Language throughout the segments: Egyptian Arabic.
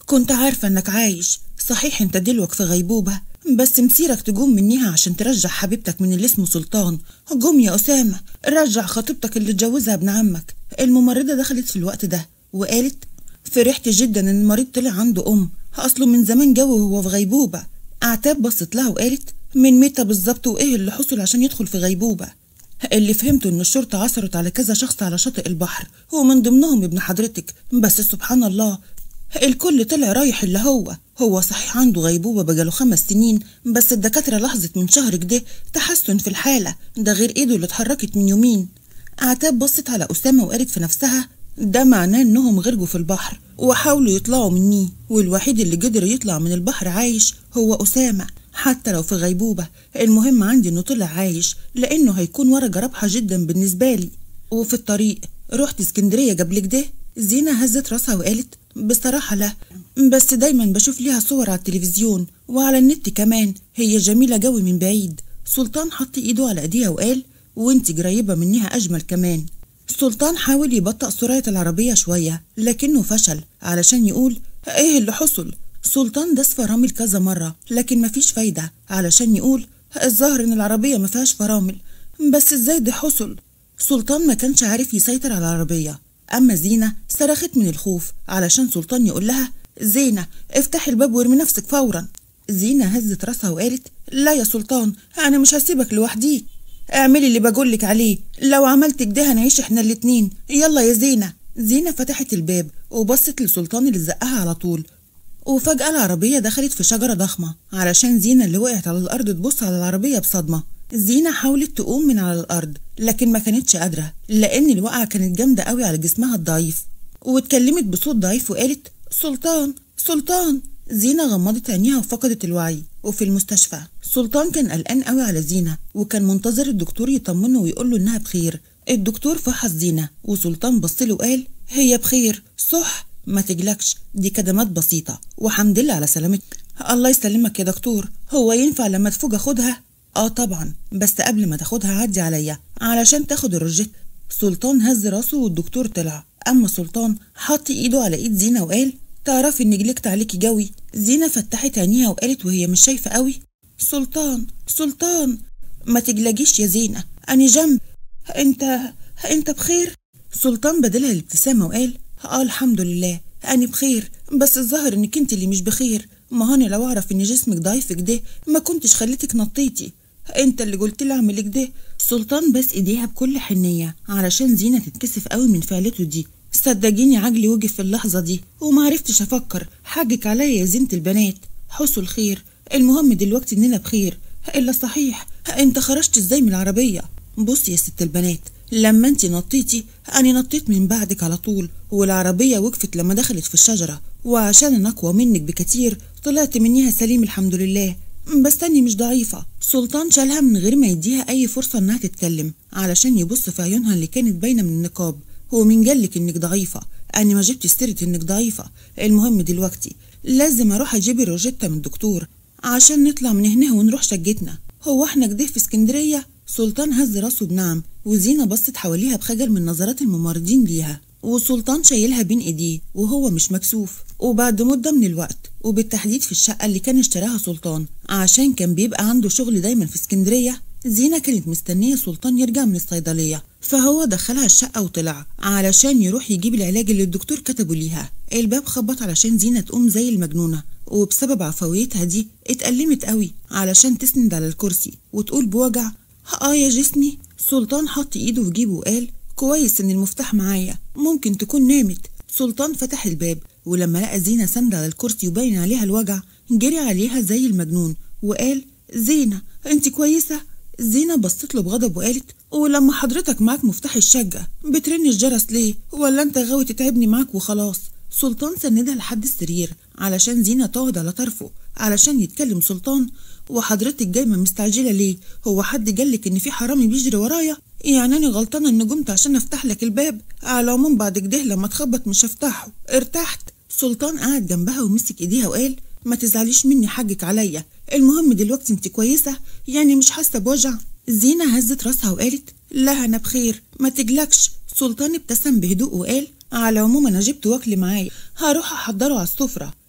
كنت عارفة انك عايش صحيح انت دلوك في غيبوبة بس مسيرك تقوم منيها عشان ترجع حبيبتك من اللي اسمه سلطان قوم يا أسامة رجع خطيبتك اللي اتجوزها ابن عمك الممرضة دخلت في الوقت ده وقالت فرحت جدا ان المريض طلع عنده أم أصله من زمان جو وهو في غيبوبة أعتاب بصت لها وقالت من متى بالظبط وإيه اللي حصل عشان يدخل في غيبوبة اللي فهمته ان الشرطة عثرت على كذا شخص على شاطئ البحر ومن ضمنهم ابن حضرتك بس سبحان الله الكل طلع رايح اللي هو هو صحيح عنده غيبوبة بقاله خمس سنين بس الدكاترة لاحظت من شهر كده تحسن في الحالة ده غير ايده اللي اتحركت من يومين عتاب بصت على أسامة وقالت في نفسها ده معناه انهم غرقوا في البحر وحاولوا يطلعوا مني والوحيد اللي قدر يطلع من البحر عايش هو أسامة حتى لو في غيبوبة المهم عندي انه طلع عايش لانه هيكون ورقة رابحة جدا بالنسبة لي وفي الطريق رحت اسكندرية قبل كده زينة هزت راسها وقالت بصراحة لا بس دايما بشوف ليها صور على التلفزيون وعلى النت كمان هي جميلة جوي من بعيد سلطان حط ايده على ايديها وقال وانت قريبة منها اجمل كمان سلطان حاول يبطأ سرعة العربية شوية لكنه فشل علشان يقول ايه اللي حصل سلطان داس فرامل كذا مرة لكن مفيش فايدة علشان يقول الظاهر ان العربية مفيهاش فرامل بس ازاي ده حصل سلطان ما كانش عارف يسيطر على العربية أما زينة صرخت من الخوف علشان سلطان يقول لها زينة افتحي الباب وارمي نفسك فورا زينة هزت راسها وقالت لا يا سلطان أنا مش هسيبك لوحديك اعملي اللي بقولك عليه لو عملت كده هنعيش احنا الاتنين يلا يا زينة زينة فتحت الباب وبصت لسلطان اللي زقها على طول وفجأة العربية دخلت في شجرة ضخمة علشان زينة اللي وقعت على الأرض تبص على العربية بصدمة زينة حاولت تقوم من على الأرض لكن ما كانتش قادرة لأن الوقعة كانت جامدة قوي على جسمها الضعيف واتكلمت بصوت ضعيف وقالت سلطان سلطان زينة غمضت عينيها وفقدت الوعي وفي المستشفى سلطان كان قلقان قوي على زينة وكان منتظر الدكتور يطمنه ويقول له إنها بخير الدكتور فحص زينة وسلطان بصله وقال هي بخير صح ما تجلكش دي كدمات بسيطة وحمد لله على سلامتك الله يسلمك يا دكتور هو ينفع لما تفوق اخدها اه طبعا بس قبل ما تاخدها عدي عليا علشان تاخد الروجيت سلطان هز راسه والدكتور طلع اما سلطان حط ايده على ايد زينة وقال تعرفي اني جلكت عليكي جوي زينة فتحت عينيها وقالت وهي مش شايفة قوي سلطان سلطان ما تجلجيش يا زينة أنا جنب انت انت بخير سلطان بدلها الابتسامة وقال اه الحمد لله أنا بخير بس الظاهر إنك أنت اللي مش بخير ما هاني لو أعرف إن جسمك ضعيف كده ما كنتش خليتك نطيتي أنت اللي قلت لي أعمل كده سلطان بس إيديها بكل حنية علشان زينة تتكسف قوي من فعلته دي صدقيني عجلي وقف في اللحظة دي وما عرفتش أفكر حاجك عليا يا زينة البنات حصل خير المهم دلوقتي إننا بخير إلا صحيح أنت خرجت إزاي من العربية بصي يا ست البنات لما انت نطيتي أنا نطيت من بعدك على طول والعربية وقفت لما دخلت في الشجرة وعشان أنا أقوى منك بكتير طلعت منيها سليم الحمد لله بس أني مش ضعيفة سلطان شالها من غير ما يديها أي فرصة إنها تتكلم علشان يبص في عيونها اللي كانت باينة من النقاب هو مين قالك إنك ضعيفة أنا ما جبت سيرة إنك ضعيفة المهم دلوقتي لازم أروح أجيب الروجيتا من الدكتور عشان نطلع من هنا ونروح شقتنا هو احنا كده في اسكندرية سلطان هز راسه بنعم وزينة بصت حواليها بخجل من نظرات الممرضين ليها وسلطان شايلها بين ايديه وهو مش مكسوف وبعد مدة من الوقت وبالتحديد في الشقة اللي كان اشتراها سلطان عشان كان بيبقى عنده شغل دايما في اسكندرية زينة كانت مستنية سلطان يرجع من الصيدلية فهو دخلها الشقة وطلع علشان يروح يجيب العلاج اللي الدكتور كتبه ليها الباب خبط علشان زينة تقوم زي المجنونة وبسبب عفويتها دي اتألمت قوي علشان تسند على الكرسي وتقول بوجع اه يا جسمي سلطان حط ايده في جيبه وقال كويس ان المفتاح معايا ممكن تكون نامت سلطان فتح الباب ولما لقى زينة ساندة على الكرسي وباين عليها الوجع جري عليها زي المجنون وقال زينة انت كويسة زينة بصت له بغضب وقالت ولما حضرتك معاك مفتاح الشقة بترن الجرس ليه ولا انت غاوي تتعبني معاك وخلاص سلطان سندها لحد السرير علشان زينة تقعد على طرفه علشان يتكلم سلطان وحضرتك جاية مستعجلة ليه هو حد قالك ان في حرامي بيجري ورايا يعني انا غلطانة ان قمت عشان افتح لك الباب على العموم بعد كده لما تخبط مش هفتحه ارتحت سلطان قعد جنبها ومسك ايديها وقال ما تزعليش مني حقك عليا المهم دلوقتي انت كويسة يعني مش حاسة بوجع زينة هزت راسها وقالت لا انا بخير ما تجلكش سلطان ابتسم بهدوء وقال على العموم انا جبت واكل معايا هروح احضره على السفرة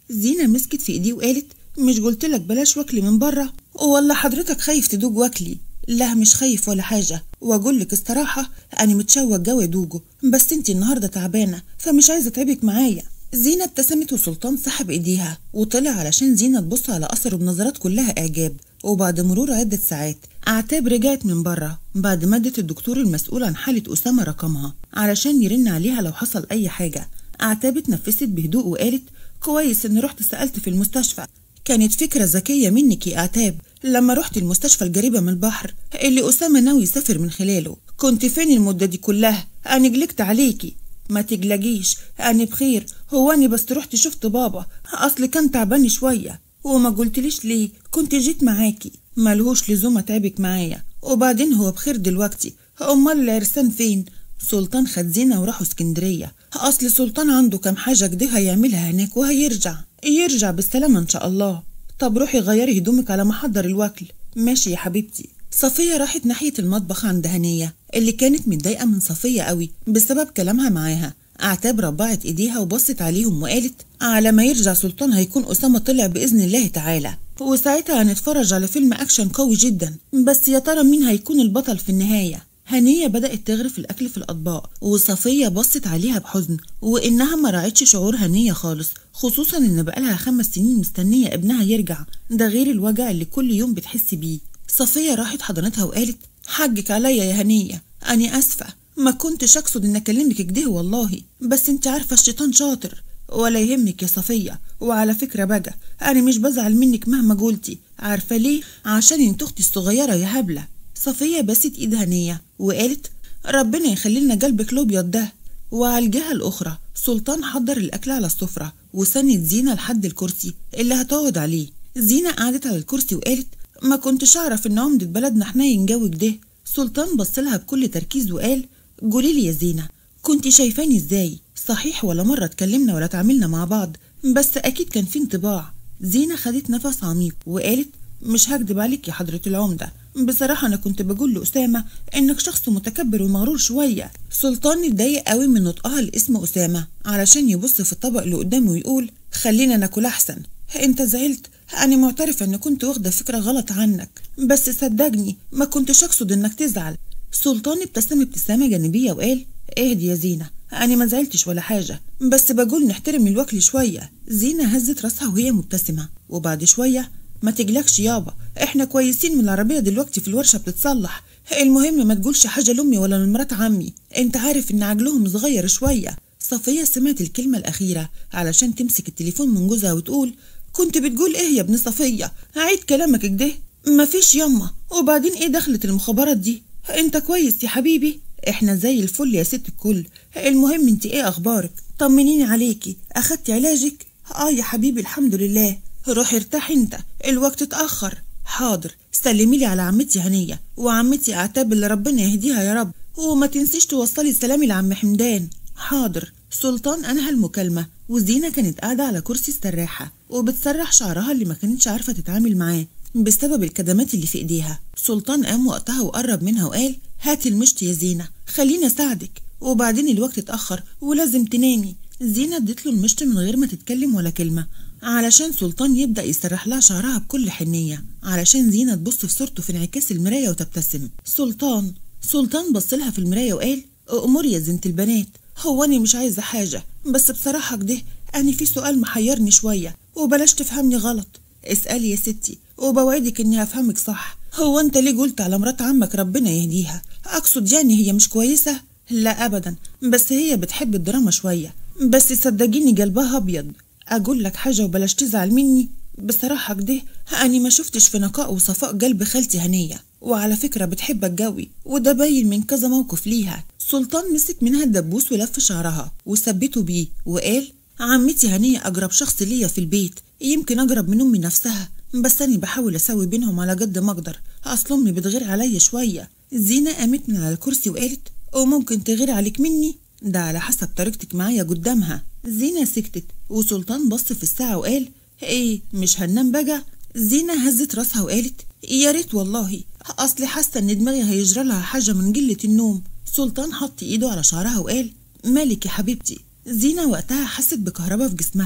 زينة مسكت في ايديه وقالت مش قلتلك بلاش واكلي من بره ولا حضرتك خايف تدوج واكلي لا مش خايف ولا حاجة واقول لك الصراحة أنا متشوق جو دوجه بس انتي النهاردة تعبانة فمش عايزة اتعبك معايا زينة ابتسمت وسلطان سحب ايديها وطلع علشان زينة تبص على أثره بنظرات كلها إعجاب وبعد مرور عدة ساعات أعتاب رجعت من بره بعد ما ادت الدكتور المسؤول عن حالة أسامة رقمها علشان يرن عليها لو حصل أي حاجة أعتاب اتنفست بهدوء وقالت كويس إني رحت سألت في المستشفى كانت فكرة ذكية منك يا أعتاب لما رحت المستشفى القريبة من البحر اللي أسامة ناوي يسافر من خلاله كنت فين المدة دي كلها أنا قلقت عليكي ما تقلقيش أنا بخير هو أنا بس رحت شفت بابا أصل كان تعبان شوية وما قلتليش ليه كنت جيت معاكي ملهوش لزوم أتعبك معايا وبعدين هو بخير دلوقتي أمال العرسان فين سلطان خد زينة وراحوا اسكندرية أصل سلطان عنده كام حاجة كده هيعملها هناك وهيرجع يرجع بالسلامة إن شاء الله طب روحي غيري هدومك على ما احضر الوكل ماشي يا حبيبتي صفية راحت ناحية المطبخ عند هنية اللي كانت متضايقة من صفية قوي بسبب كلامها معاها اعتاب ربعت ايديها وبصت عليهم وقالت على ما يرجع سلطان هيكون أسامة طلع بإذن الله تعالى وساعتها هنتفرج على فيلم أكشن قوي جدا بس يا ترى مين هيكون البطل في النهاية هنية بدأت تغرف الأكل في الأطباق وصفية بصت عليها بحزن وإنها ما راعتش شعور هنية خالص خصوصا إن بقالها خمس سنين مستنية ابنها يرجع ده غير الوجع اللي كل يوم بتحس بيه صفية راحت حضنتها وقالت حقك عليا يا هنية أنا آسفة ما كنتش أقصد إن أكلمك كده والله بس أنت عارفة الشيطان شاطر ولا يهمك يا صفية وعلى فكرة بقى أنا مش بزعل منك مهما قلتي عارفة ليه؟ عشان انت أختي الصغيرة يا هبلة صفية بست إيد هنية وقالت ربنا يخلي لنا قلبك الأبيض ده وعلى الجهة الأخرى سلطان حضر الأكل على السفرة وسند زينة لحد الكرسي اللي هتقعد عليه زينة قعدت على الكرسي وقالت ما كنتش أعرف إن عمدة بلدنا حنين جوك ده سلطان بصلها بكل تركيز وقال قوليلي يا زينة كنت شايفاني إزاي صحيح ولا مرة اتكلمنا ولا اتعاملنا مع بعض بس أكيد كان في انطباع زينة خدت نفس عميق وقالت مش هكدب عليك يا حضرة العمدة بصراحة أنا كنت بقول لأسامة إنك شخص متكبر ومغرور شوية سلطان اتضايق قوي من نطقها لاسم أسامة علشان يبص في الطبق اللي قدامه ويقول خلينا ناكل أحسن أنت زعلت أنا معترفة إن كنت واخدة فكرة غلط عنك بس صدقني ما كنتش أقصد إنك تزعل سلطان ابتسم ابتسامة جانبية وقال اهدي يا زينة أنا ما زعلتش ولا حاجة بس بقول نحترم الوكل شوية زينة هزت راسها وهي مبتسمة وبعد شوية ما تقلقش يابا احنا كويسين من العربية دلوقتي في الورشة بتتصلح المهم ما تقولش حاجة لأمي ولا لمرات عمي انت عارف ان عجلهم صغير شوية صفية سمعت الكلمة الأخيرة علشان تمسك التليفون من جوزها وتقول كنت بتقول ايه يا ابن صفية عيد كلامك كده مفيش يما وبعدين ايه دخلت المخابرات دي انت كويس يا حبيبي احنا زي الفل يا ست الكل المهم انت ايه اخبارك طمنيني عليكي اخدتي علاجك اه يا حبيبي الحمد لله روحي ارتاحي انت الوقت اتأخر حاضر سلمي لي على عمتي هنية وعمتي اعتاب اللي ربنا يهديها يا رب وما تنسيش توصلي سلامي لعم حمدان حاضر سلطان انهى المكالمة وزينة كانت قاعدة على كرسي استراحة وبتسرح شعرها اللي ما كانتش عارفة تتعامل معاه بسبب الكدمات اللي في ايديها سلطان قام وقتها وقرب منها وقال هاتي المشط يا زينة خليني اساعدك وبعدين الوقت اتأخر ولازم تنامي زينة ادت له المشط من غير ما تتكلم ولا كلمة علشان سلطان يبدأ يسرح لها شعرها بكل حنية علشان زينة تبص في صورته في انعكاس المراية وتبتسم سلطان سلطان بصلها في المراية وقال أمور يا زينة البنات هو أنا مش عايزة حاجة بس بصراحة كده أنا في سؤال محيرني شوية وبلاش تفهمني غلط اسألي يا ستي وبوعدك إني هفهمك صح هو أنت ليه قلت على مرات عمك ربنا يهديها أقصد يعني هي مش كويسة لا أبدا بس هي بتحب الدراما شوية بس صدقيني قلبها أبيض أقول لك حاجة وبلاش تزعل مني بصراحة كده أنا ما شفتش في نقاء وصفاء قلب خالتي هنية وعلى فكرة بتحبك قوي وده باين من كذا موقف ليها سلطان مسك منها الدبوس ولف شعرها وثبته بيه وقال عمتي هنية أقرب شخص ليا في البيت يمكن أقرب من أمي نفسها بس أنا بحاول أسوي بينهم على قد ما أقدر أصل أمي بتغير عليا شوية زينة قامت من على الكرسي وقالت وممكن تغير عليك مني ده على حسب طريقتك معايا قدامها زينة سكتت وسلطان بص في الساعة وقال ايه مش هننام بقى زينة هزت راسها وقالت يا ريت والله اصلي حاسة ان دماغي هيجرى لها حاجة من قلة النوم سلطان حط ايده على شعرها وقال مالك يا حبيبتي زينة وقتها حست بكهرباء في جسمها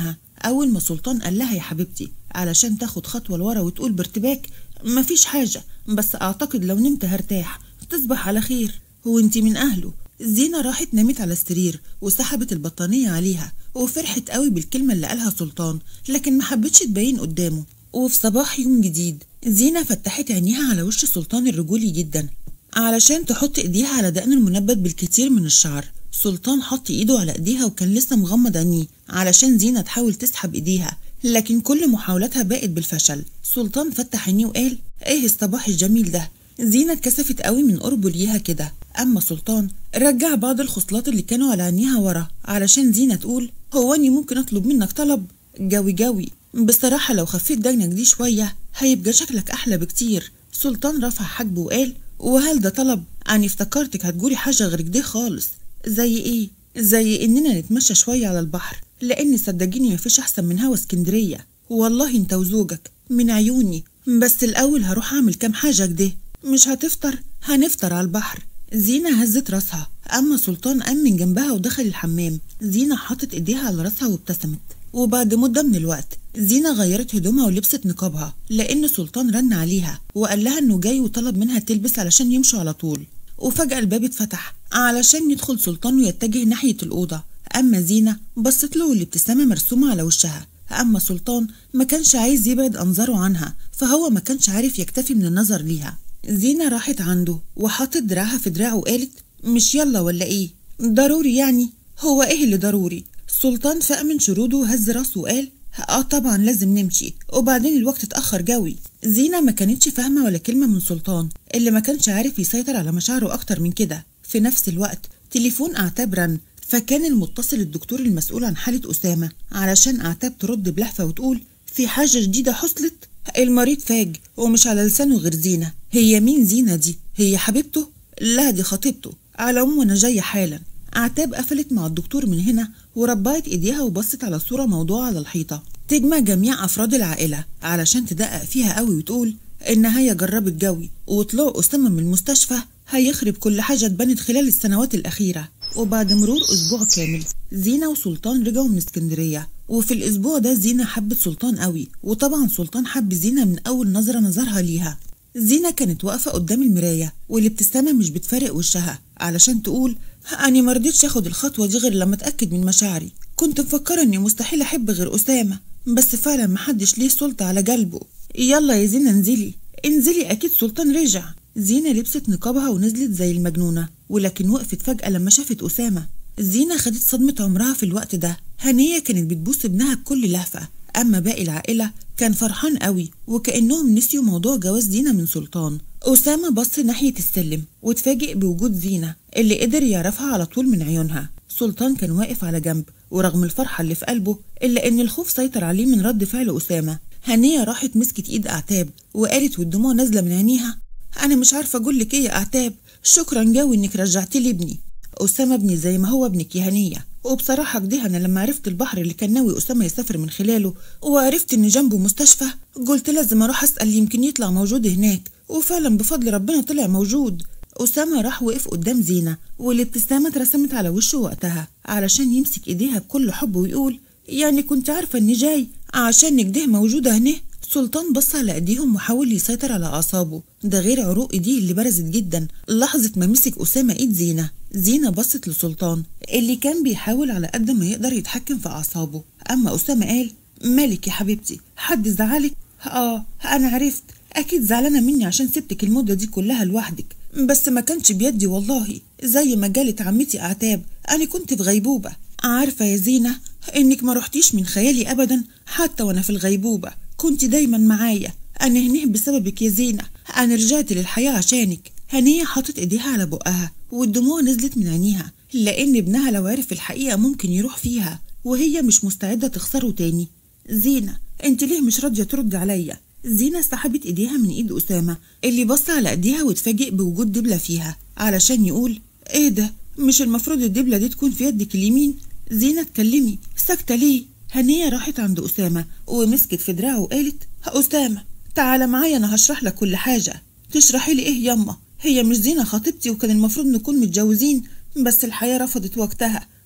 أول ما سلطان قال لها يا حبيبتي علشان تاخد خطوة لورا وتقول بارتباك مفيش حاجة بس أعتقد لو نمت هرتاح تصبح على خير هو انت من أهله زينة راحت نامت على السرير وسحبت البطانية عليها وفرحت قوي بالكلمة اللي قالها سلطان لكن ما حبتش تبين قدامه وفي صباح يوم جديد زينة فتحت عينيها على وش سلطان الرجولي جدا علشان تحط ايديها على دقن المنبت بالكتير من الشعر سلطان حط ايده على ايديها وكان لسه مغمض عينيه علشان زينة تحاول تسحب ايديها لكن كل محاولاتها باءت بالفشل سلطان فتح عينيه وقال ايه الصباح الجميل ده زينة اتكسفت قوي من قربه ليها كده اما سلطان رجع بعض الخصلات اللي كانوا على عينيها ورا علشان زينة تقول هو اني ممكن اطلب منك طلب جوي جوي بصراحة لو خفيت دجنك دي شوية هيبقى شكلك أحلى بكتير سلطان رفع حاجبه وقال وهل ده طلب أنا افتكرتك هتقولي حاجة غير كده خالص زي إيه؟ زي إننا نتمشى شوية على البحر لأن صدقيني مفيش أحسن من هوا اسكندرية والله أنت وزوجك من عيوني بس الأول هروح أعمل كام حاجة كده مش هتفطر؟ هنفطر على البحر زينة هزت راسها أما سلطان قام من جنبها ودخل الحمام زينة حطت إيديها على راسها وابتسمت وبعد مدة من الوقت زينة غيرت هدومها ولبست نقابها لأن سلطان رن عليها وقال لها إنه جاي وطلب منها تلبس علشان يمشوا على طول وفجأة الباب اتفتح علشان يدخل سلطان ويتجه ناحية الأوضة أما زينة بصت له والابتسامة مرسومة على وشها أما سلطان ما كانش عايز يبعد أنظاره عنها فهو ما كانش عارف يكتفي من النظر ليها زينة راحت عنده وحطت دراعها في دراعه وقالت مش يلا ولا ايه ضروري يعني هو ايه اللي ضروري سلطان فاق من شروده وهز راسه وقال اه طبعا لازم نمشي وبعدين الوقت اتأخر جوي زينة ما كانتش فاهمة ولا كلمة من سلطان اللي ما كانش عارف يسيطر على مشاعره أكتر من كده في نفس الوقت تليفون أعتاب رن فكان المتصل الدكتور المسؤول عن حالة أسامة علشان أعتاب ترد بلهفة وتقول في حاجة جديدة حصلت المريض فاج ومش على لسانه غير زينة هي مين زينة دي هي حبيبته لا دي خطيبته على العموم أنا جاية حالا أعتاب قفلت مع الدكتور من هنا وربعت ايديها وبصت على صورة موضوعة على الحيطة تجمع جميع أفراد العائلة علشان تدقق فيها قوي وتقول إنها جربت جوي وطلوع أسامة من المستشفى هيخرب كل حاجة اتبنت خلال السنوات الأخيرة وبعد مرور أسبوع كامل زينة وسلطان رجعوا من اسكندرية وفي الأسبوع ده زينة حبت سلطان قوي وطبعا سلطان حب زينة من أول نظرة نظرها ليها زينة كانت واقفة قدام المراية والابتسامة مش بتفارق وشها علشان تقول أنا مرضتش أخد الخطوة دي غير لما أتأكد من مشاعري كنت مفكرة إني مستحيل أحب غير أسامة بس فعلا محدش ليه سلطة على قلبه يلا يا زينة انزلي انزلي أكيد سلطان رجع زينة لبست نقابها ونزلت زي المجنونة ولكن وقفت فجأة لما شافت أسامة زينة خدت صدمة عمرها في الوقت ده هنية كانت بتبوس ابنها بكل لهفة أما باقي العائلة كان فرحان قوي وكأنهم نسيوا موضوع جواز زينة من سلطان أسامة بص ناحية السلم واتفاجئ بوجود زينة اللي قدر يعرفها على طول من عيونها سلطان كان واقف على جنب ورغم الفرحة اللي في قلبه إلا إن الخوف سيطر عليه من رد فعل أسامة هنية راحت مسكت إيد أعتاب وقالت والدموع نازلة من عينيها أنا مش عارفة أقول لك إيه يا أعتاب شكرا جوي إنك رجعتي لي ابني أسامة ابني زي ما هو ابنك يا هنية وبصراحة كده أنا لما عرفت البحر اللي كان ناوي أسامة يسافر من خلاله وعرفت إن جنبه مستشفى قلت لازم أروح أسأل يمكن يطلع موجود هناك وفعلا بفضل ربنا طلع موجود أسامة راح وقف قدام زينة والابتسامة اترسمت على وشه وقتها علشان يمسك إيديها بكل حب ويقول يعني كنت عارفة إني جاي عشان كده موجودة هنا سلطان بص على ايديهم وحاول يسيطر على اعصابه ده غير عروق ايديه اللي برزت جدا لحظة ما مسك اسامة ايد زينة زينة بصت لسلطان اللي كان بيحاول على قد ما يقدر يتحكم في اعصابه اما اسامة قال مالك يا حبيبتي حد زعلك اه انا عرفت اكيد زعلانة مني عشان سبتك المدة دي كلها لوحدك بس ما كانش بيدي والله زي ما جالت عمتي اعتاب انا كنت في غيبوبة عارفة يا زينة انك ما رحتيش من خيالي ابدا حتى وانا في الغيبوبة كنت دايما معايا انا هنيه بسببك يا زينة انا رجعت للحياة عشانك هنية حطت ايديها على بقها والدموع نزلت من عينيها لان ابنها لو عرف الحقيقة ممكن يروح فيها وهي مش مستعدة تخسره تاني زينة انت ليه مش راضية ترد عليا زينة سحبت ايديها من ايد اسامة اللي بص على ايديها واتفاجئ بوجود دبلة فيها علشان يقول ايه ده مش المفروض الدبلة دي تكون في يدك اليمين زينة اتكلمي ساكتة ليه هنية راحت عند أسامة ومسكت في دراعه وقالت أسامة تعالى معايا أنا هشرح لك كل حاجة تشرحي لي إيه يما هي مش زينة خطيبتي وكان المفروض نكون متجوزين بس الحياة رفضت وقتها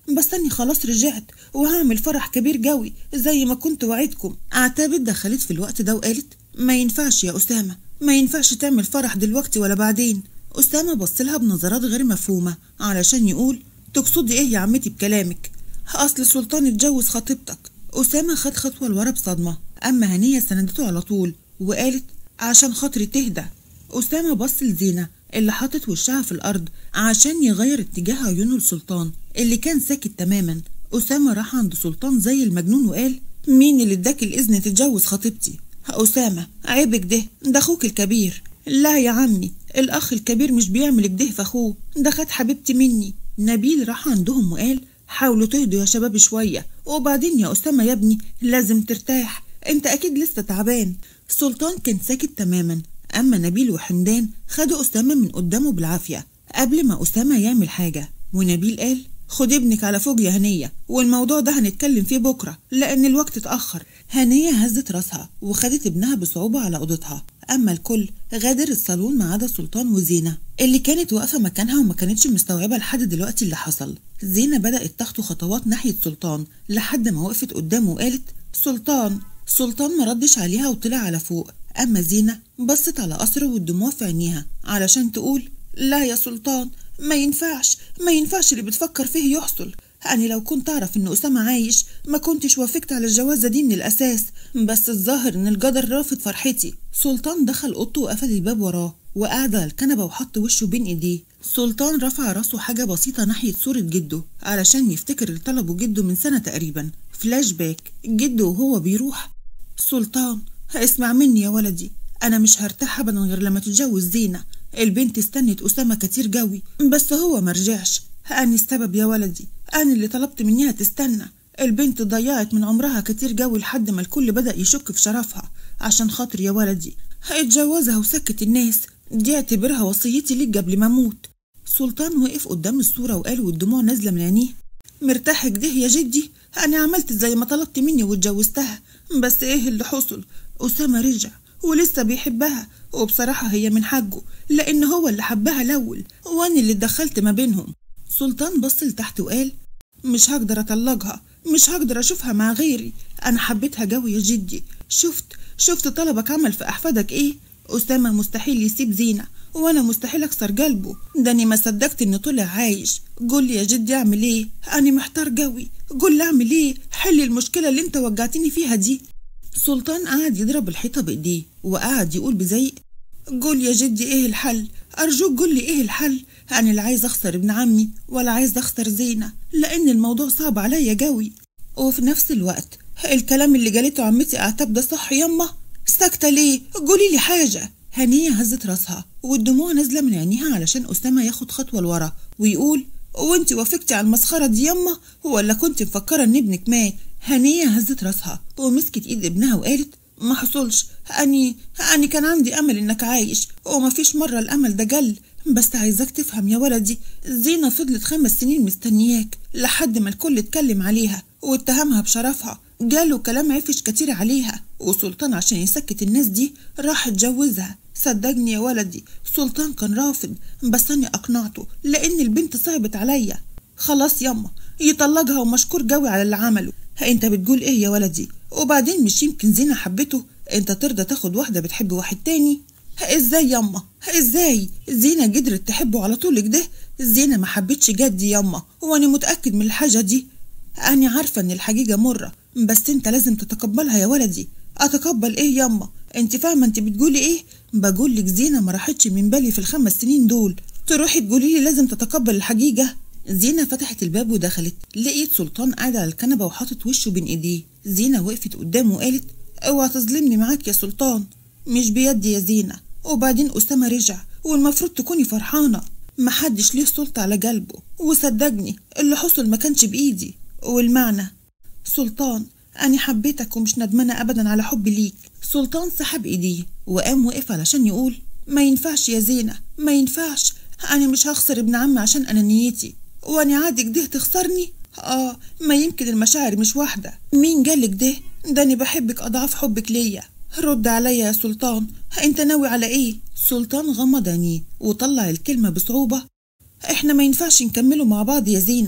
بس أني خلاص رجعت وهعمل فرح كبير جوي زي ما كنت وعدكم عتابة دخلت في الوقت ده وقالت ما ينفعش يا أسامة ما ينفعش تعمل فرح دلوقتي ولا بعدين أسامة بصلها بنظرات غير مفهومة علشان يقول تقصدي إيه يا عمتي بكلامك أصل سلطان اتجوز خطيبتك أسامة خد خطوة لورا بصدمة أما هنية سندته على طول وقالت عشان خاطري تهدى أسامة بص لزينة اللي حاطط وشها في الأرض عشان يغير اتجاه عيونه لسلطان اللي كان ساكت تماما أسامة راح عند سلطان زي المجنون وقال مين اللي اداك الإذن تتجوز خطيبتي أسامة عيبك ده ده أخوك الكبير لا يا عمي الأخ الكبير مش بيعمل كده في أخوه ده خد حبيبتي مني نبيل راح عندهم وقال حاولوا تهدوا يا شباب شوية وبعدين يا أسامة يا ابني لازم ترتاح انت أكيد لسه تعبان سلطان كان ساكت تماما أما نبيل وحمدان خدوا أسامة من قدامه بالعافية قبل ما أسامة يعمل حاجة ونبيل قال خد ابنك على فوق يا هنية والموضوع ده هنتكلم فيه بكرة لأن الوقت اتأخر هنية هزت راسها وخدت ابنها بصعوبة على أوضتها أما الكل غادر الصالون ما عدا سلطان وزينة اللي كانت واقفة مكانها وما كانتش مستوعبة لحد دلوقتي اللي حصل زينة بدأت تخطو خطوات ناحية سلطان لحد ما وقفت قدامه وقالت سلطان سلطان ما ردش عليها وطلع على فوق أما زينة بصت على قصره والدموع في عينيها علشان تقول لا يا سلطان ما ينفعش ما ينفعش اللي بتفكر فيه يحصل أنا لو كنت أعرف إن أسامة عايش ما كنتش وافقت على الجوازة دي من الأساس بس الظاهر إن الجدر رافض فرحتي سلطان دخل أوضته وقفل الباب وراه وقعد على الكنبة وحط وشه بين إيديه سلطان رفع راسه حاجة بسيطة ناحية صورة جده علشان يفتكر اللي طلبه جده من سنة تقريبا فلاش باك جده وهو بيروح سلطان اسمع مني يا ولدي أنا مش هرتاح أبدا غير لما تتجوز زينة البنت استنت أسامة كتير جوي بس هو مرجعش أنا السبب يا ولدي أنا اللي طلبت منيها تستنى البنت ضيعت من عمرها كتير جوي لحد ما الكل بدأ يشك في شرفها عشان خاطر يا ولدي اتجوزها وسكت الناس دي اعتبرها وصيتي ليك قبل ما اموت سلطان وقف قدام الصورة وقال والدموع نازلة من عينيه مرتاح كده يا جدي أنا عملت زي ما طلبت مني واتجوزتها بس إيه اللي حصل أسامة رجع ولسه بيحبها وبصراحة هي من حقه لأن هو اللي حبها الأول وأنا اللي اتدخلت ما بينهم سلطان بص لتحت وقال مش هقدر أطلقها مش هقدر أشوفها مع غيري أنا حبيتها جوي يا جدي شفت شفت طلبك عمل في أحفادك إيه أسامة مستحيل يسيب زينة وأنا مستحيل أكسر قلبه ده أنا ما صدقت إنه طلع عايش قول لي يا جدي أعمل إيه أنا محتار جوي قول لي أعمل إيه حل المشكلة اللي أنت وجعتني فيها دي سلطان قعد يضرب الحيطة بإيديه وقعد يقول بزيق قول يا جدي إيه الحل أرجوك قول لي إيه الحل أنا لا عايز أخسر ابن عمي ولا عايز أخسر زينة لأن الموضوع صعب عليا جوي وفي نفس الوقت الكلام اللي جالته عمتي أعتب ده صح يما ساكتة ليه قولي لي حاجة هنية هزت راسها والدموع نازلة من عينيها علشان أسامة ياخد خطوة لورا ويقول وانت وافقتي على المسخرة دي يما ولا كنت مفكرة ان ابنك مات هنية هزت راسها ومسكت ايد ابنها وقالت ما حصلش أني أني كان عندي أمل إنك عايش وما فيش مرة الأمل ده جل بس عايزاك تفهم يا ولدي زينة فضلت خمس سنين مستنياك لحد ما الكل اتكلم عليها واتهمها بشرفها جاله كلام عفش كتير عليها وسلطان عشان يسكت الناس دي راح اتجوزها صدقني يا ولدي سلطان كان رافض بس أنا أقنعته لأن البنت صعبت عليا خلاص يما يطلقها ومشكور جوي على اللي عمله انت بتقول ايه يا ولدي وبعدين مش يمكن زينة حبته انت ترضى تاخد واحدة بتحب واحد تاني ازاي يما ازاي زينة قدرت تحبه على طول كده زينة ما حبتش جدي يما وانا متأكد من الحاجة دي انا عارفة ان الحقيقة مرة بس انت لازم تتقبلها يا ولدي اتقبل ايه يما انت فاهمة انت بتقولي ايه بقول لك زينة ما راحتش من بالي في الخمس سنين دول تروحي تقولي لي لازم تتقبل الحقيقة زينة فتحت الباب ودخلت لقيت سلطان قاعد على الكنبة وحاطط وشه بين ايديه زينة وقفت قدامه وقالت اوعى تظلمني معاك يا سلطان مش بيدي يا زينة وبعدين أسامة رجع والمفروض تكوني فرحانة محدش ليه سلطة على قلبه وصدقني اللي حصل ما كانش بإيدي والمعنى سلطان أنا حبيتك ومش ندمانة أبدا على حبي ليك سلطان سحب إيديه وقام وقف علشان يقول ما ينفعش يا زينة ما ينفعش أنا مش هخسر ابن عمي عشان أنانيتي وأنا عادي كده تخسرني آه ما يمكن المشاعر مش واحدة مين قالك ده ده أنا بحبك أضعاف حبك ليا رد عليا يا سلطان انت ناوي على ايه سلطان غمض عينيه وطلع الكلمة بصعوبة احنا ما ينفعش نكملوا مع بعض يا زينة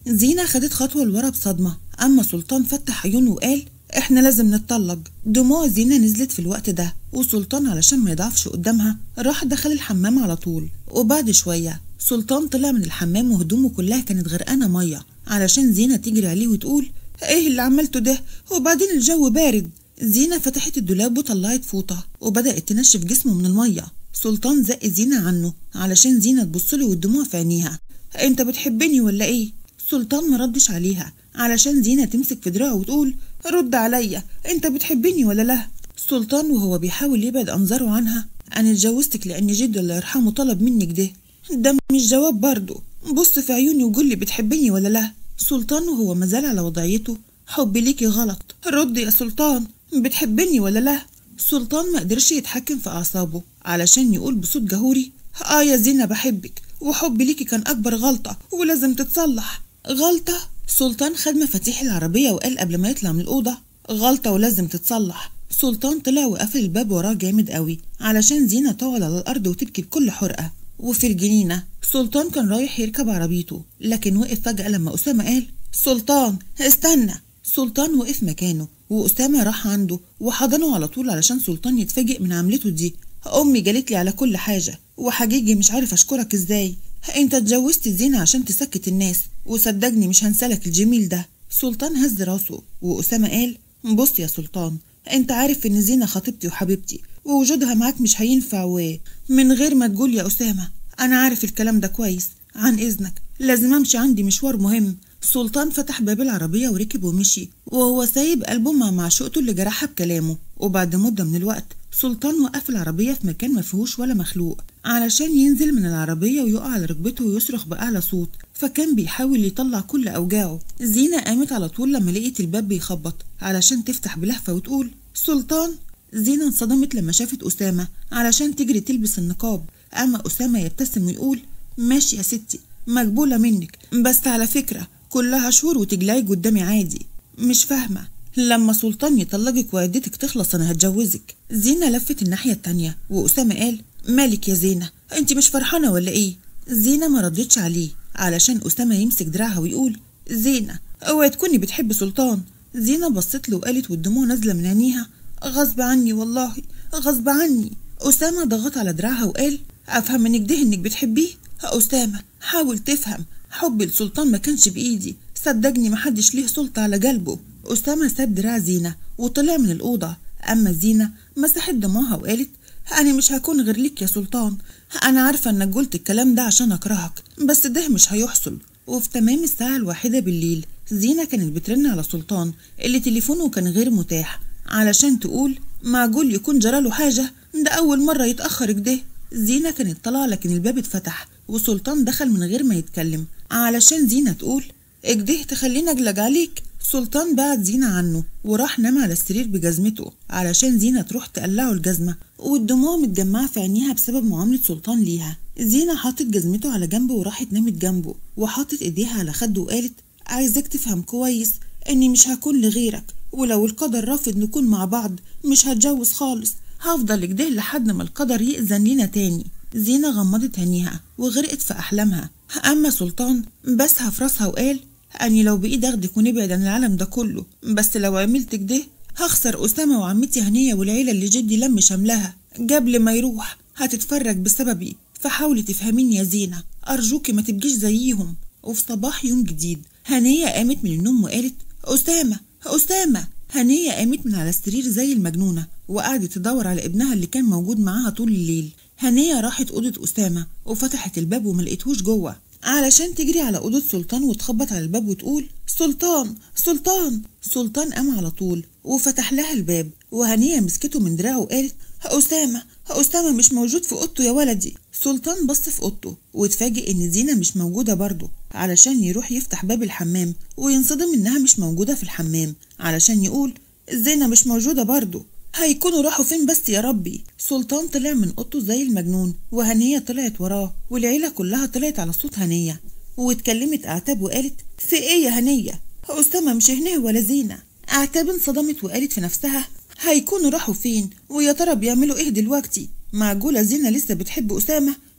زينة خدت خطوة لورا بصدمة أما سلطان فتح عيونه وقال احنا لازم نتطلق دموع زينة نزلت في الوقت ده وسلطان علشان ما يضعفش قدامها راح دخل الحمام على طول وبعد شوية سلطان طلع من الحمام وهدومه كلها كانت غرقانة مية علشان زينة تجري عليه وتقول ايه اللي عملته ده وبعدين الجو بارد زينة فتحت الدولاب وطلعت فوطة وبدأت تنشف جسمه من المية سلطان زق زينة عنه علشان زينة تبصله والدموع في عينيها انت بتحبني ولا ايه سلطان مردش عليها علشان زينة تمسك في دراعه وتقول رد عليا انت بتحبني ولا لا سلطان وهو بيحاول يبعد انظاره عنها انا اتجوزتك لان جدي الله يرحمه طلب منك ده ده مش جواب برضه بص في عيوني وقول لي بتحبني ولا لا سلطان وهو مازال على وضعيته حبي ليكي غلط رد يا سلطان بتحبني ولا لا سلطان ما قدرش يتحكم في اعصابه علشان يقول بصوت جهوري اه يا زينة بحبك وحبي ليكي كان اكبر غلطة ولازم تتصلح غلطة سلطان خد مفاتيح العربية وقال قبل ما يطلع من الأوضة غلطة ولازم تتصلح سلطان طلع وقفل الباب وراه جامد قوي علشان زينة تقعد على الأرض وتبكي بكل حرقة وفي الجنينة سلطان كان رايح يركب عربيته لكن وقف فجأة لما أسامة قال سلطان استنى سلطان وقف مكانه وأسامة راح عنده وحضنه على طول علشان سلطان يتفاجئ من عملته دي أمي جالت لي على كل حاجة وحجيجي مش عارف أشكرك إزاي انت اتجوزت زينة عشان تسكت الناس وصدقني مش هنسلك الجميل ده سلطان هز راسه وأسامة قال بص يا سلطان انت عارف ان زينة خطيبتي وحبيبتي ووجودها معاك مش هينفع و من غير ما تقول يا أسامة أنا عارف الكلام ده كويس عن إذنك لازم أمشي عندي مشوار مهم سلطان فتح باب العربية وركب ومشي وهو سايب قلبه مع معشوقته اللي جرحها بكلامه وبعد مدة من الوقت سلطان وقف العربية في مكان ما فيهوش ولا مخلوق علشان ينزل من العربية ويقع على ركبته ويصرخ بأعلى صوت فكان بيحاول يطلع كل أوجاعه زينة قامت على طول لما لقيت الباب بيخبط علشان تفتح بلهفة وتقول سلطان زينة انصدمت لما شافت أسامة علشان تجري تلبس النقاب أما أسامة يبتسم ويقول ماشي يا ستي مقبولة منك بس على فكرة كلها شهور وتجلاي قدامي عادي مش فاهمة لما سلطان يطلقك وعدتك تخلص أنا هتجوزك زينة لفت الناحية التانية وأسامة قال مالك يا زينة انت مش فرحانة ولا ايه زينة ما ردتش عليه علشان أسامة يمسك دراعها ويقول زينة اوعي تكوني بتحب سلطان زينة بصت له وقالت والدموع نازلة من عينيها غصب عني والله غصب عني أسامة ضغط على دراعها وقال أفهم من كده إنك بتحبيه أسامة حاول تفهم حبي لسلطان ما كانش بإيدي صدقني محدش ليه سلطة على قلبه أسامة ساب دراع زينة وطلع من الأوضة أما زينة مسحت دموعها وقالت أنا مش هكون غير ليك يا سلطان أنا عارفة إنك قلت الكلام ده عشان أكرهك بس ده مش هيحصل وفي تمام الساعة الواحدة بالليل زينة كانت بترن على سلطان اللي تليفونه كان غير متاح علشان تقول معقول يكون جراله حاجة ده أول مرة يتأخر كده زينة كانت طالعة لكن الباب اتفتح وسلطان دخل من غير ما يتكلم علشان زينة تقول اكده تخليني أجلج عليك سلطان بعد زينة عنه وراح نام على السرير بجزمته علشان زينة تروح تقلعه الجزمة والدموع متجمعة في عينيها بسبب معاملة سلطان ليها زينة حطت جزمته على جنبه وراحت نامت جنبه وحطت ايديها على خده وقالت عايزك تفهم كويس اني مش هكون لغيرك ولو القدر رافض نكون مع بعض مش هتجوز خالص هفضل كده لحد ما القدر يأذن لينا تاني زينة غمضت عينيها وغرقت في أحلامها أما سلطان بسها في راسها وقال أني لو بإيدي أخدك ونبعد عن العالم ده كله بس لو عملت كده هخسر أسامة وعمتي هنية والعيلة اللي جدي لم شملها قبل ما يروح هتتفرج بسببي فحاولي تفهميني يا زينة أرجوكي ما تبقيش زيهم وفي صباح يوم جديد هنية قامت من النوم وقالت أسامة أسامة هنية قامت من على السرير زي المجنونة وقعدت تدور على ابنها اللي كان موجود معاها طول الليل هنية راحت أوضة أسامة وفتحت الباب وما لقيتهوش جوه علشان تجري على أوضة سلطان وتخبط على الباب وتقول سلطان سلطان سلطان قام على طول وفتح لها الباب وهنية مسكته من دراعه وقالت أسامة أسامة مش موجود في أوضته يا ولدي سلطان بص في أوضته واتفاجئ إن زينة مش موجودة برضه علشان يروح يفتح باب الحمام وينصدم إنها مش موجودة في الحمام علشان يقول زينة مش موجودة برضه هيكونوا راحوا فين بس يا ربي سلطان طلع من اوضته زي المجنون وهنية طلعت وراه والعيلة كلها طلعت على صوت هنية واتكلمت اعتاب وقالت في ايه يا هنية أسامة مش هنا ولا زينة اعتاب انصدمت وقالت في نفسها هيكونوا راحوا فين ويا ترى بيعملوا ايه دلوقتي معقولة زينة لسه بتحب أسامة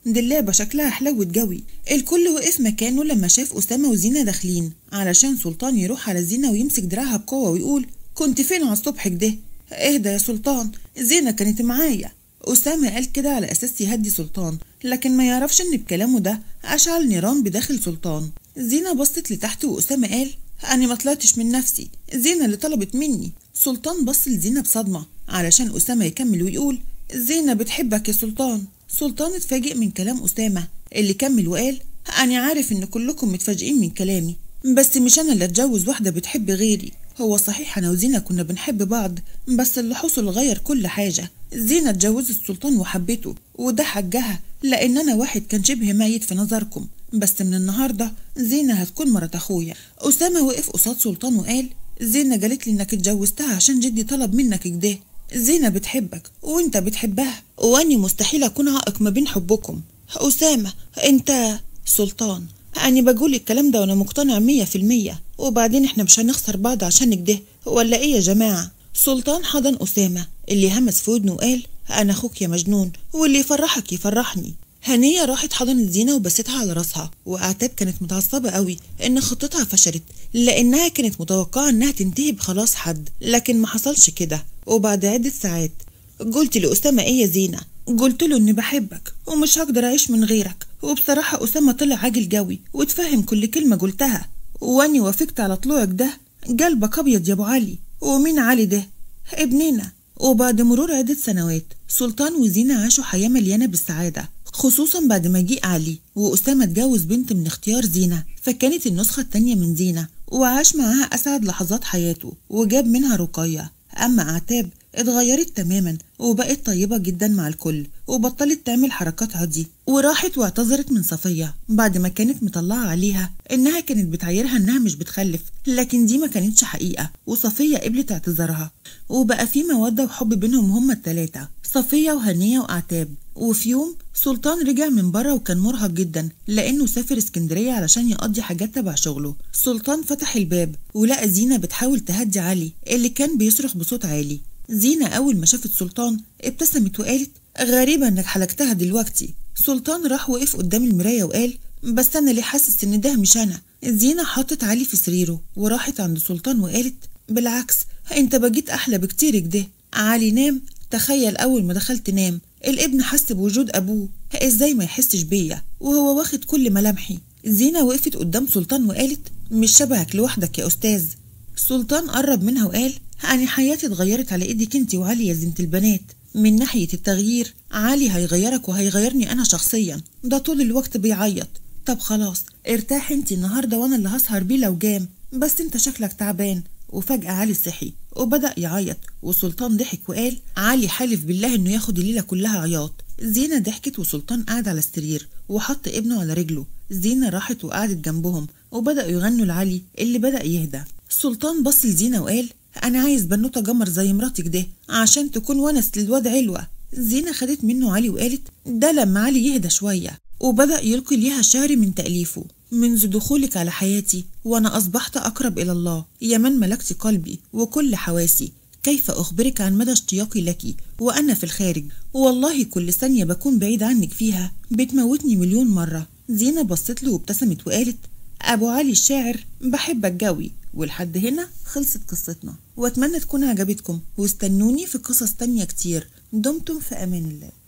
دي اللعبة شكلها حلوة جوي الكل وقف مكانه لما شاف أسامة وزينة داخلين علشان سلطان يروح على زينة ويمسك دراعها بقوة ويقول كنت فين على الصبح كده اهدى يا سلطان زينة كانت معايا أسامة قال كده على أساس يهدي سلطان لكن ما يعرفش إن بكلامه ده أشعل نيران بداخل سلطان زينة بصت لتحت وأسامة قال أنا ما طلعتش من نفسي زينة اللي طلبت مني سلطان بص لزينة بصدمة علشان أسامة يكمل ويقول زينة بتحبك يا سلطان سلطان اتفاجئ من كلام أسامة اللي كمل وقال أنا عارف إن كلكم متفاجئين من كلامي بس مش أنا اللي أتجوز واحدة بتحب غيري هو صحيح أنا وزينة كنا بنحب بعض بس اللي حصل غير كل حاجة زينة اتجوزت السلطان وحبته وده حجها لأن أنا واحد كان شبه ميت في نظركم بس من النهاردة زينة هتكون مرات أخويا أسامة وقف قصاد سلطان وقال زينة قالت لي إنك اتجوزتها عشان جدي طلب منك كده زينة بتحبك وانت بتحبها واني مستحيل اكون عائق ما بين حبكم أسامة انت سلطان أنا بقول الكلام ده وأنا مقتنع مية في المية وبعدين احنا مش هنخسر بعض عشان كده ولا ايه يا جماعة سلطان حضن أسامة اللي همس في ودنه وقال أنا أخوك يا مجنون واللي يفرحك يفرحني هنية راحت حضنت زينة وبستها على راسها وأعتاب كانت متعصبة قوي إن خطتها فشلت لأنها كانت متوقعة إنها تنتهي بخلاص حد لكن ما حصلش كده وبعد عدة ساعات قلت لأسامة إيه يا زينة قلت له إني بحبك ومش هقدر أعيش من غيرك وبصراحة أسامة طلع عاجل جوي وتفهم كل كلمة قلتها وأني وافقت على طلوعك ده قلبك أبيض يا أبو علي ومين علي ده ابننا وبعد مرور عدة سنوات سلطان وزينة عاشوا حياة مليانة بالسعادة خصوصا بعد ما جه علي وأسامة اتجوز بنت من اختيار زينة فكانت النسخة التانية من زينة وعاش معاها أسعد لحظات حياته وجاب منها رقية أما أعتاب اتغيرت تماما وبقت طيبة جدا مع الكل وبطلت تعمل حركات عدي وراحت واعتذرت من صفية بعد ما كانت مطلعة عليها إنها كانت بتعيرها إنها مش بتخلف لكن دي ما كانتش حقيقة وصفية قبلت اعتذارها وبقى في مودة وحب بينهم هما التلاتة صفية وهنية وأعتاب وفي يوم سلطان رجع من بره وكان مرهق جدا لانه سافر اسكندريه علشان يقضي حاجات تبع شغله سلطان فتح الباب ولقى زينه بتحاول تهدي علي اللي كان بيصرخ بصوت عالي زينه اول ما شافت سلطان ابتسمت وقالت غريبه انك حلقتها دلوقتي سلطان راح وقف قدام المرايه وقال بس انا اللي حاسس ان ده مش انا زينه حطت علي في سريره وراحت عند سلطان وقالت بالعكس انت بقيت احلى بكتير كده علي نام تخيل اول ما دخلت نام الابن حس بوجود أبوه إزاي ما يحسش بيا وهو واخد كل ملامحي زينة وقفت قدام سلطان وقالت مش شبهك لوحدك يا أستاذ سلطان قرب منها وقال أنا حياتي اتغيرت على إيدك أنت وعلي يا زينة البنات من ناحية التغيير علي هيغيرك وهيغيرني أنا شخصيا ده طول الوقت بيعيط طب خلاص ارتاح انت النهاردة وأنا اللي هسهر بيه لو جام بس انت شكلك تعبان وفجأة علي صحي وبدأ يعيط وسلطان ضحك وقال علي حالف بالله انه ياخد الليلة كلها عياط زينة ضحكت وسلطان قعد على السرير وحط ابنه على رجله زينة راحت وقعدت جنبهم وبدأوا يغنوا لعلي اللي بدأ يهدى سلطان بص لزينة وقال أنا عايز بنوتة جمر زي مراتك ده عشان تكون ونس للواد علوة زينة خدت منه علي وقالت ده لما علي يهدى شوية وبدأ يلقي ليها الشعر من تأليفه منذ دخولك على حياتي وأنا أصبحت أقرب إلى الله يا من ملكت قلبي وكل حواسي كيف أخبرك عن مدى اشتياقي لك وأنا في الخارج والله كل ثانية بكون بعيد عنك فيها بتموتني مليون مرة زينة بصت له وابتسمت وقالت أبو علي الشاعر بحبك جوي ولحد هنا خلصت قصتنا وأتمنى تكون عجبتكم واستنوني في قصص تانية كتير دمتم في أمان الله